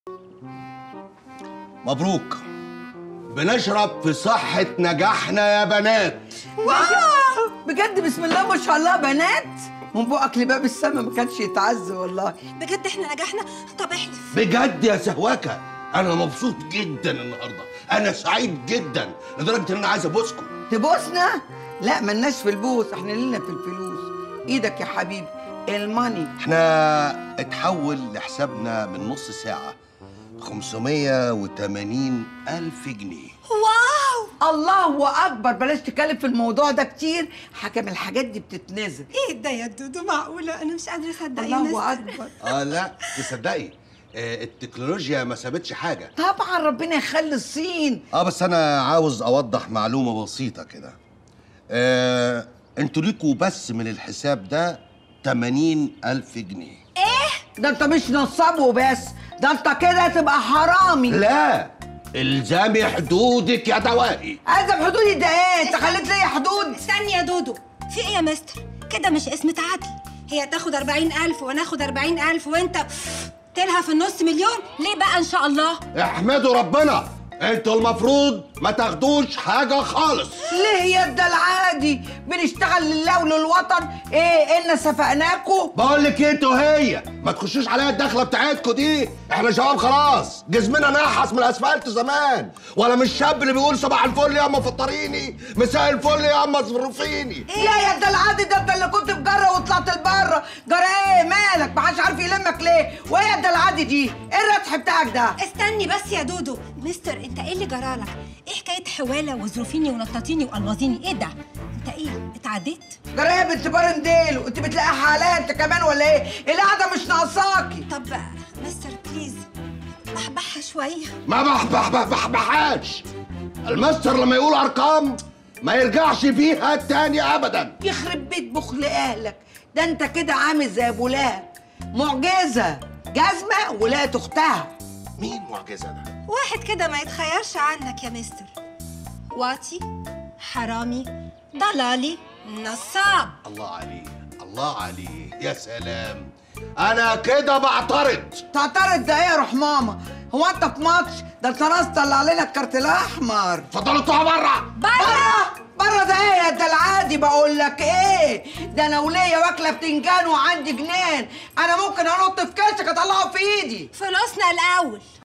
مبروك بنشرب في صحة نجاحنا يا بنات واو بجد بسم الله ما شاء الله بنات من بقك لباب السما ما كانش يتعز والله بجد احنا نجحنا طب احلف بجد يا سهواكة أنا مبسوط جدا النهاردة أنا سعيد جدا لدرجة إن أنا عايز أبوسكم تبوسنا لا ملناش في البوس احنا لينا في الفلوس ايدك يا حبيبي الماني احنا اتحول لحسابنا من نص ساعة 580 ألف جنيه واو الله اكبر بلاش تتكلم في الموضوع ده كتير حكم الحاجات دي بتتنزل ايه ده يا دودو معقولة انا مش قادرة اصدق يا الله مستر اكبر اه لا تصدقي آه التكنولوجيا ما سابتش حاجة طبعا ربنا يخلي الصين اه بس أنا عاوز أوضح معلومة بسيطة كده آه انتوا ليكوا بس من الحساب ده 80 ألف جنيه ده انت مش نصاب وبس ده انت كده تبقى حرامي لا الزامي حدودك يا دوائي عايزه في حدودي ده ايه انت خليت ليا حدود استني يا دودو في ايه يا مستر كده مش اسم تعادل هي تاخد 40000 وانا اخد 40000 وانت تلها في النص مليون ليه بقى ان شاء الله احمدوا ربنا انتوا المفروض ما تاخدوش حاجة خالص ليه يا ده العادي بنشتغل لله وللوطن ايه إنا سفقناكوا بقول لك انتوا هي ما تخشوش عليا الدخله بتاعتكوا دي احنا شباب خلاص جسمنا نحس من الاسفلت زمان ولا مش الشاب اللي بيقول صباح الفل يا اما فطريني مساء الفل يا اما ظروفيني لا يا ده العادي ده انت اللي كنت في جره وطلعت لبره جرى ايه مالك محدش عارف يلمك ليه وايه يا ده العادي دي ايه الرتح بتاعك ده استني بس يا دودو مستر انت ايه اللي جرالك ايه حكايه حواله وظروفيني ونططيني وقلوظيني ايه ده انت ايه اتعديت جرى ايه يا بنت برنديل انت بتلاقي حالات انت كمان ولا ايه القعده مش ناقصاكي طب مستر بليز بحبحها شويه ما بحبح بحبحهاش المستر لما يقول ارقام ما يرجعش فيها تاني ابدا يخرب بيت بخل اهلك ده انت كده عامل زي ابو لهب معجزه جزمه ولقت اختها مين معجزه ده واحد كده ما يتخيرش عنك يا مستر واطي حرامي ضلالي نصاب الله عليه الله عليه يا سلام انا كده بعترض تعترض ده ايه يا روح ماما هو انت في ماتش ده انت ناس طلع علينا الكارت الاحمر اتفضلوا اطلعوا بره بره بره ده ايه يا ده العادي بقول لك ايه ده انا وليا واكله بتنجان وعندي جنان انا ممكن انط في كاسك اطلعه في ايدي فلوسنا الاول